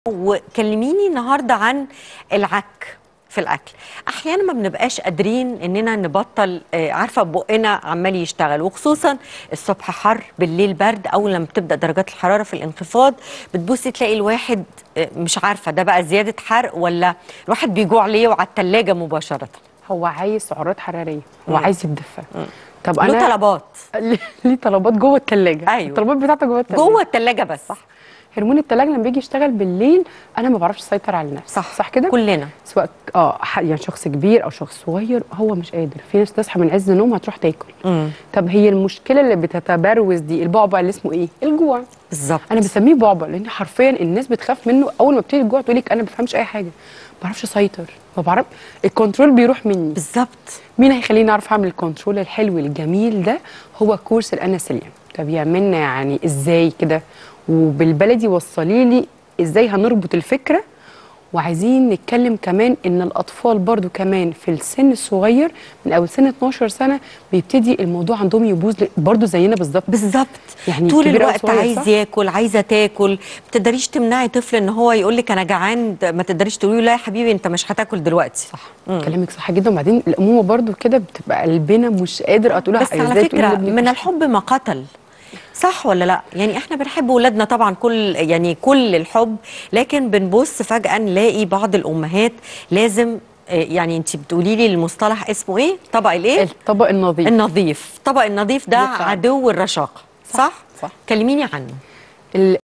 وكلميني النهارده عن العك في الاكل احيانا ما بنبقاش قادرين اننا نبطل آه، عارفه بقنا عمال يشتغل وخصوصا الصبح حر بالليل برد اول لما بتبدا درجات الحراره في الانخفاض بتبصي تلاقي الواحد آه، مش عارفه ده بقى زياده حرق ولا الواحد بيجوع ليه وعلى الثلاجه مباشره هو عايز سعرات حراريه هو مم. عايز يتدفى طب له انا طلبات ليه طلبات جوه الثلاجه أيوة. الطلبات بتاعته جوه الثلاجه جوه الثلاجه بس صح هرمون الثلاجه لما بيجي يشتغل بالليل انا ما بعرفش اسيطر على نفسي صح صح كده كلنا سواء اه ح- يعني شخص كبير او شخص صغير هو مش قادر في ناس تصحى من عز النوم هتروح تاكل امم طب هي المشكله اللي بتتبروز دي البعبع اللي اسمه ايه الجوع بالظبط انا بسميه بعبع لان حرفيا الناس بتخاف منه اول ما بتيجي الجوع تقول لك انا ما بفهمش اي حاجه ما بعرفش اسيطر ما بعرف الكنترول بيروح مني بالظبط مين هيخليني اعرف اعمل الكنترول الحلو الجميل ده هو كورس الانسولين طب يعملنا يعني ازاي كده وبالبلدي وصلي لي ازاي هنربط الفكره وعايزين نتكلم كمان ان الاطفال برضو كمان في السن الصغير من اول سن 12 سنه بيبتدي الموضوع عندهم يبوظ ل- برضو زينا بالظبط بالظبط يعني طول كبير أو الوقت صغير، عايز صح؟ ياكل عايزه تاكل ما تقدريش تمنعي طفل ان هو يقول لك انا جعان ده ما تقدريش تقولي له لا يا حبيبي انت مش هتاكل دلوقتي صح كلامك صح جدا وبعدين الامومه برضو كده بتبقى قلبنا مش قادر تقولها بس على فكره من الحب ما قتل صح ولا لا يعني احنا بنحب ولادنا طبعا كل يعني كل الحب لكن بنبص فجاه نلاقي بعض الامهات لازم آه، يعني انت بتقولي لي المصطلح اسمه ايه طبق الايه الطبق النظيف النظيف طبق النظيف ده بالفعل. عدو الرشاقه صح صح. كلميني عنه ال-